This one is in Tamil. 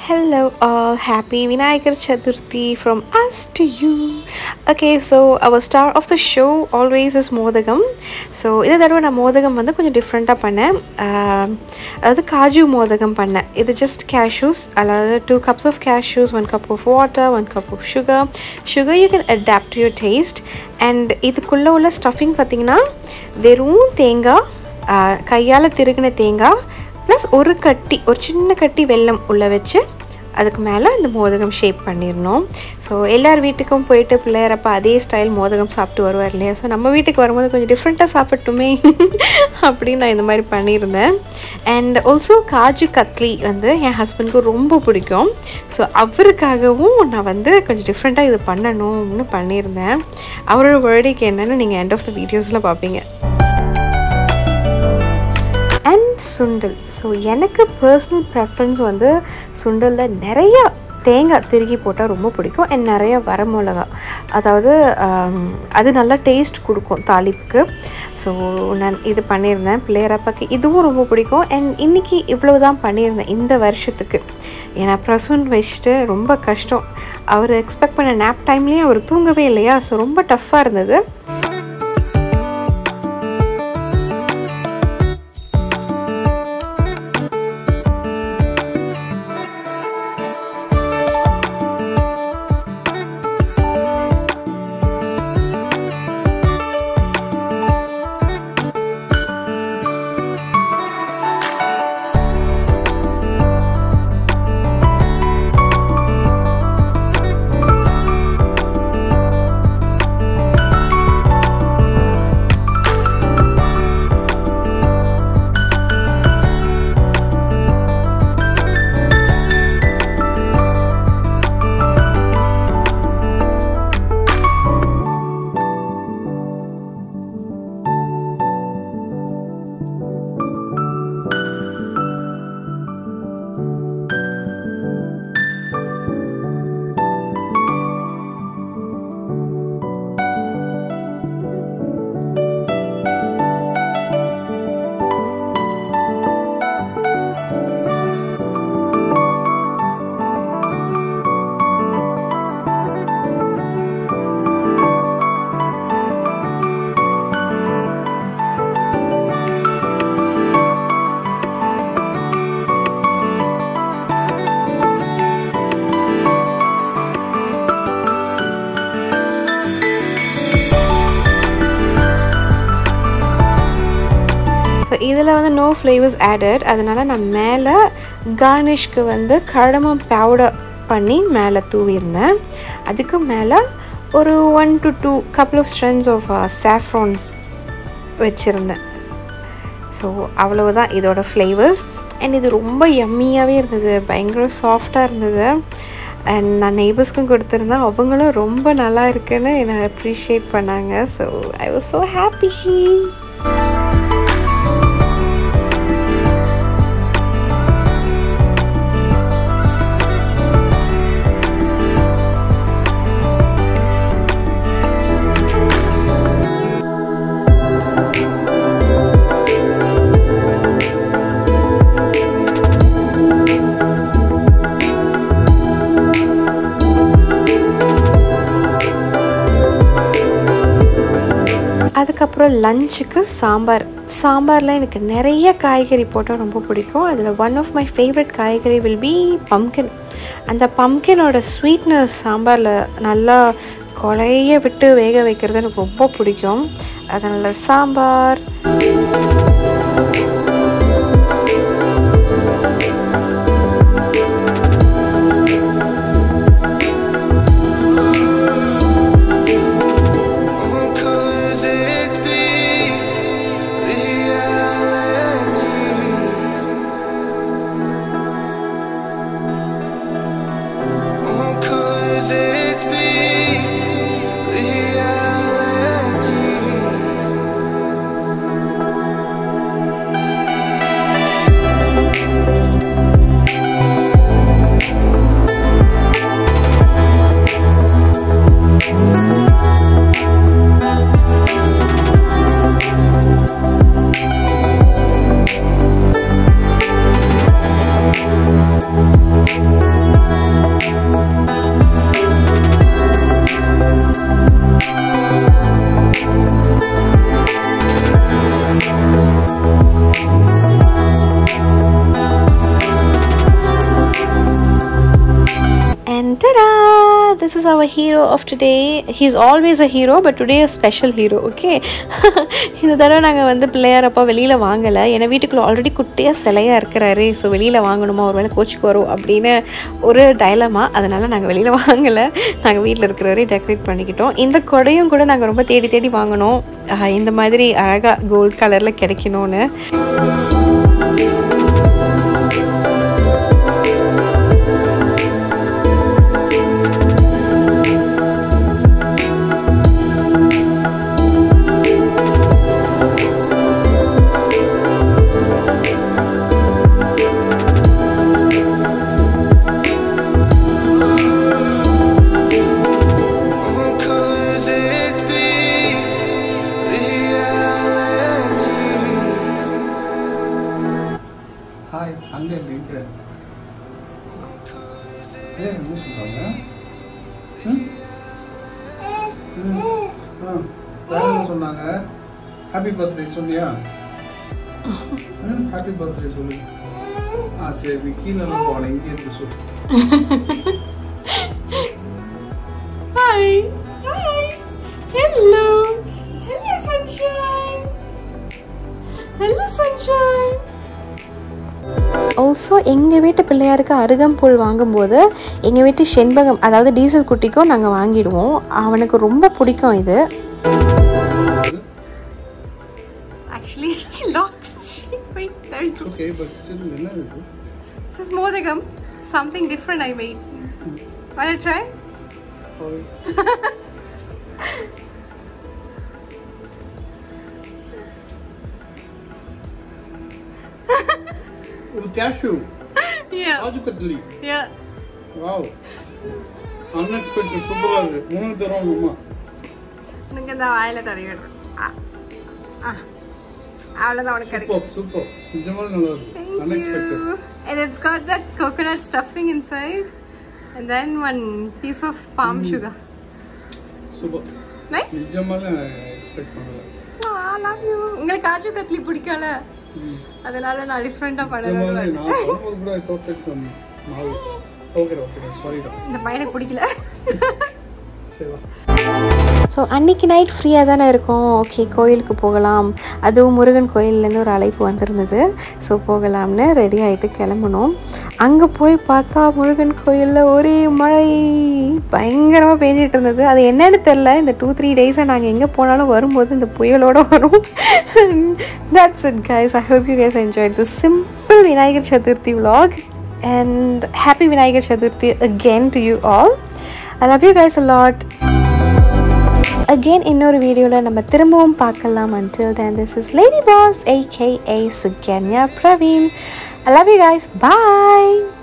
Hello, all. Happy Vinayagar Chaturthi from us to you. Okay, so our star of the show always is மோதகம் ஸோ இந்த தடவை நான் மோதகம் வந்து கொஞ்சம் டிஃப்ரெண்ட்டாக பண்ணேன் ஆஹ், அதாவது காஜு மோதகம் பண்ணேன் இது ஜஸ்ட் கேஷ்யூஸ் அதாவது two cups of cashews one cup of water one cup of sugar sugar you can adapt to your taste and இதுக்குள்ளே உள்ள ஸ்டஃபிங் பார்த்தீங்கன்னா வெறும் தேங்காய் கையால் திருகின தேங்காய் ப்ளஸ் ஒரு கட்டி ஒரு சின்ன கட்டி வெல்லம் உள்ளே வச்சு அதுக்கு மேலே இந்த மோதகம் ஷேப் பண்ணிடணும் ஸோ எல்லார் வீட்டுக்கும் போயிட்டு பிள்ளையரப்ப அதே ஸ்டைல் மோதகம் சாப்பிட்டு வருவார் இல்லையா ஸோ நம்ம வீட்டுக்கு வரும்போது கொஞ்சம் டிஃப்ரெண்ட்டாக சாப்பிட்டுமே அப்படின்னு நான் இந்த மாதிரி பண்ணியிருந்தேன் அண்ட் ஆல்சோ காஜு கத்லி வந்து என் ஹஸ்பண்டுக்கு ரொம்ப பிடிக்கும் ஸோ அவருக்காகவும் நான் வந்து கொஞ்சம் டிஃப்ரெண்ட்டாக இது பண்ணணும்னு பண்ணியிருந்தேன் அவரோட வேர்டிக்கு என்னென்னு நீங்கள் எண்ட் ஆஃப் த வீடியோஸில் பார்ப்பீங்க அண்ட் சுண்டல் ஸோ எனக்கு பர்சனல் ப்ரெஃபரன்ஸ் வந்து சுண்டலில் நிறையா தேங்காய் திருகி போட்டால் ரொம்ப பிடிக்கும் அண்ட் நிறைய வரமிளகா அதாவது ஆம், அது நல்லா டேஸ்ட் கொடுக்கும் தாளிப்புக்கு ஸோ நான் இது பண்ணியிருந்தேன் பிள்ளையரப்பாக்கு இதுவும் ரொம்ப பிடிக்கும் அண்ட் இன்றைக்கி இவ்வளோ தான் பண்ணியிருந்தேன் இந்த வருஷத்துக்கு ஏன்னா ப்ரசூன் வச்சுட்டு ரொம்ப கஷ்டம் அவர் எக்ஸ்பெக்ட் பண்ண நேப் டைம்லேயும் அவர் தூங்கவே இல்லையா ஸோ ரொம்ப டஃப்பாக இருந்தது ஸோ இதில் வந்து நோ ஃப்ளேவர்ஸ் ஆடட் அதனால் நான் மேலே கார்னிஷ்க்கு வந்து கடமம் பவுடர் பண்ணி மேலே தூவியிருந்தேன் அதுக்கு மேலே ஒரு one to two couple of strands of saffrons வச்சுருந்தேன் ஸோ அவ்வளவுதான் இதோட ஃப்ளேவர்ஸ் அண்ட் இது ரொம்ப யம்மியாகவே இருந்தது பயங்கர சாஃப்டாக இருந்தது அண்ட் நான் நெய்பர்ஸ்க்கும் கொடுத்துருந்தேன் அவங்களும் ரொம்ப நல்லா இருக்குன்னு என்னை அப்ரிஷியேட் பண்ணாங்க so I was so happy அதுக்கப்புறம் லஞ்சுக்கு சாம்பார் சாம்பாரில் எனக்கு நிறைய காய்கறி போட்டால் ரொம்ப பிடிக்கும் அதில் ஒன் ஆஃப் மை ஃபேவரட் காய்கறி வில் பி பம்கின் அந்த பம்கினோட ஸ்வீட்னஸ் சாம்பாரில் நல்லா கொலைய விட்டு வேக வைக்கிறது எனக்கு ரொம்ப பிடிக்கும் அதனால் sambar Could this be reality? Could this be reality? And ta-da! This is our hero of today. He's always a hero, but today a special hero, okay? இந்த தடவை நாங்கள் வந்து பிள்ளையாரப்பா வெளியில் வாங்கலை ஏன்னா வீட்டுக்குள்ளே ஆல்ரெடி குட்டியாக சிலையாக இருக்கிறாரு ஸோ வெளியில் வாங்கணுமா ஒரு வேளை கோச்சுக்கு வரும் அப்படின்னு ஒரு டைலமா அதனால் நாங்கள் வெளியில் வாங்கலை நாங்கள் வீட்டில் இருக்கிறவரே டெக்கரேட் பண்ணிக்கிட்டோம் இந்த கொடையும் கூட நாங்கள் ரொம்ப தேடி தேடி வாங்கினோம் ஆஹ் இந்த மாதிரி அழகாக கோல்ட் கலரில் கிடைக்கணும்னு What could this be? Reality. Hi அங்கே எப்படி இருக்கிறேன் ஏன் என்ன சொல்கிறாங்க ம் ம் ஆ வேற என்ன சொன்னாங்க ஹாப்பி பர்த்டே சொன்னியா ம் ஹாப்பி பர்த்டே சொல்லு ஆ சரி நீ கீழே போகணும் இங்கே இருந்து சொல்லு Hi. Hi. Hello. Hello, sunshine. Hello, sunshine. Also எங்கள் வீட்டு பிள்ளையாருக்கு அருகம்புல் வாங்கும்போது எங்கள் வீட்டு செண்பகம் அதாவது டீசல் குட்டிக்கும் நாங்கள் வாங்கிடுவோம் அவனுக்கு ரொம்ப பிடிக்கும் இது actually last okay but still என்ன இருக்கு This is modagam. Something different I made. Wanna try? ஒரு cashew Yeah. Kaju katli Yeah. Wow unexpected சூப்பராக இருக்கு உனக்கு தரோம் அம்மா எனக்கு இந்த வாயில தடவிடுறேன் அவ்வளோதான் உனக்கு கிடைக்கும் சூப்பர் சூப்பர் நிஜமாக நல்லா இருக்கு Thank unexpected you. And it's got that coconut stuffing inside. And then one piece of palm sugar. Super Nice? நிஜமாக எக்ஸ்பெக்ட் பண்ணல Oh, I love you. உங்களுக்கு காஜு கத்லி பிடிக்கல அதனால நான் டிஃப்ரெண்டாக நிஜமாவே பண்ணணும் நான் பண்ணும்போது கூட I thought like some maavu okay okay சாரிடா இந்த பையனுக்கு பிடிக்கல சரி வா ஸோ அன்னைக்கு நைட் ஃப்ரீயாக தானே இருக்கோம் ஓகே கோயிலுக்கு போகலாம் அதுவும் முருகன் கோயில்லேருந்து ஒரு அழைப்பு வந்திருந்தது ஸோ போகலாம்னு ரெடி ஆகிட்டு கிளம்பணும் அங்கே போய் பார்த்தா முருகன் கோயிலில் ஒரே மழை பயங்கரமாக பெஞ்சிட்டு இருந்தது அது என்னன்னு தெரில இந்த டூ த்ரீ டேஸாக நாங்கள் எங்கே போனாலும் வரும்போது இந்த புயலோட வரும் that's it guys I hope you guys enjoy the simple Vinayagar Chathurthi vlog and happy Vinayagar Chathurthi again to you all I love you guys a lot again இன்னொரு வீடியோவில் நம்ம திரும்பவும் பார்க்கலாம் until then this is lady boss aka Sukanya Praveen I love you guys bye